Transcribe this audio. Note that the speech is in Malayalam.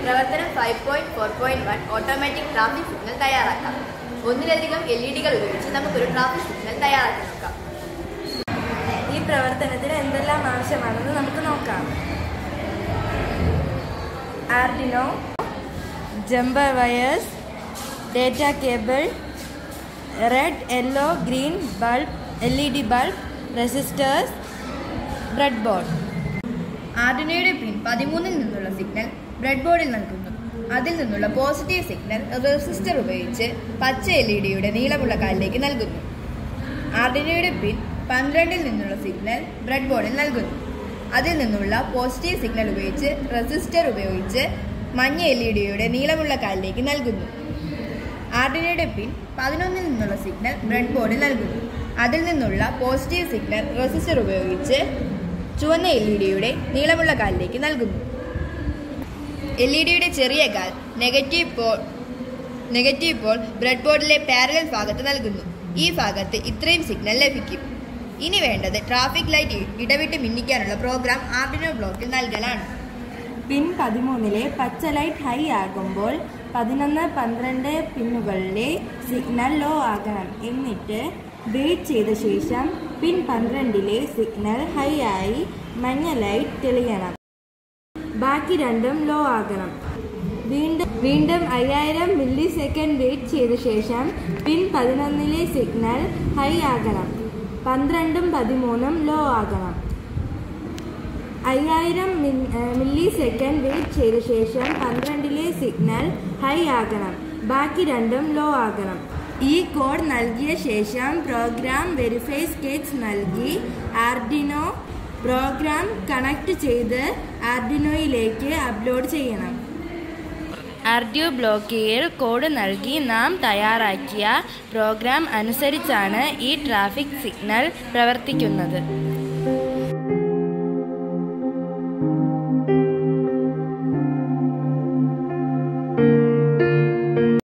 പ്രവർത്തനം five point four point one automatic traffic signal തയ്യാറാക്കാം ഒന്നിലധികം എൽ ഇ ഡികൾ ഉപയോഗിച്ച് നമുക്കൊരു ട്രാഫിക് സിഗ്നൽ തയ്യാറാക്കി നോക്കാം ഈ പ്രവർത്തനത്തിന് എന്തെല്ലാം ആവശ്യമാണെന്ന് നമുക്ക് നോക്കാം Arduino jumper wires data cable red yellow green bulb L E D bulb resistors bread board ആർഡിനോയുടെ പിൻ പതിമൂന്നിൽ നിന്നുള്ള സിഗ്നൽ ബ്രെഡ് ബോർഡിൽ നൽകുന്നു അതിൽ നിന്നുള്ള പോസിറ്റീവ് സിഗ്നൽ റെസിസ്റ്റർ ഉപയോഗിച്ച് പച്ച എൽ ഇ ഡിയുടെ നീളമുള്ള കാലിലേക്ക് നൽകുന്നു ആർഡിനോയുടെ പിൻ പന്ത്രണ്ടിൽ നിന്നുള്ള സിഗ്നൽ ബ്രെഡ് ബോർഡിൽ നൽകുന്നു അതിൽ നിന്നുള്ള പോസിറ്റീവ് സിഗ്നൽ ഉപയോഗിച്ച് റെസിസ്റ്റർ ഉപയോഗിച്ച് മഞ്ഞ എൽ ഇ ഡിയുടെ നീളമുള്ള കാലിലേക്ക് നൽകുന്നു ആർഡിനോയുടെ പിൻ പതിനൊന്നിൽ നിന്നുള്ള സിഗ്നൽ ബ്രെഡ് ബോർഡിൽ നൽകുന്നു അതിൽ നിന്നുള്ള പോസിറ്റീവ് സിഗ്നൽ റെസിസ്റ്റർ ഉപയോഗിച്ച് ചുവന്ന എൽ ഇ ഡിയുടെ നീളമുള്ള കാലിലേക്ക് നൽകുന്നു എൽ ഇ ഡിയുടെ ചെറിയ കാൽ negative pole negative pole bread ബോർഡിലെ പാരലൽ ഭാഗത്ത് നൽകുന്നു ഈ ഭാഗത്ത് ഇത്രയും സിഗ്നൽ ലഭിക്കും ഇനി വേണ്ടത് ട്രാഫിക് ലൈറ്റ് ഇടവിട്ട് മിന്നിക്കാനുള്ള പ്രോഗ്രാം ആർഡിനോ ബ്ലോക്കിൽ നൽകലാണ് പിൻ പതിമൂന്നിലെ പച്ച ലൈറ്റ് ഹൈ ആകുമ്പോൾ പതിനൊന്ന് പന്ത്രണ്ട് പിന്നുകളിലെ സിഗ്നൽ ലോ ആകണം എന്നിട്ട് വെയിറ്റ് ചെയ്ത ശേഷം പിൻ പന്ത്രണ്ടിലെ സിഗ്നൽ ഹൈ ആയി മഞ്ഞ ലൈറ്റ് തെളിയണം ബാക്കി രണ്ടും ലോ ആകണം വീണ്ടും വീണ്ടും അയ്യായിരം മില്ലി സെക്കൻഡ് വെയിറ്റ് ചെയ്ത ശേഷം പിൻ പതിനൊന്നിലെ സിഗ്നൽ ഹൈ ആകണം പന്ത്രണ്ടും പതിമൂന്നും ലോ ആകണം അയ്യായിരം മില്ലി സെക്കൻഡ് വെയിറ്റ് ചെയ്ത ശേഷം പന്ത്രണ്ടിലെ സിഗ്നൽ ഹൈ ആകണം ബാക്കി രണ്ടും ലോ ആകണം ഈ കോഡ് നൽകിയ ശേഷം പ്രോഗ്രാം വെരിഫൈ സ്കെച്ച് നൽകി ആർഡിനോ പ്രോഗ്രാം കണക്ട് ചെയ്ത് ആർഡിനോയിലേക്ക് അപ്ലോഡ് ചെയ്യണം ആർഡിയോ ബ്ലോക്കിൽ കോഡ് നൽകി നാം തയ്യാറാക്കിയ പ്രോഗ്രാം അനുസരിച്ചാണ് ഈ ട്രാഫിക് സിഗ്നൽ പ്രവർത്തിക്കുന്നത്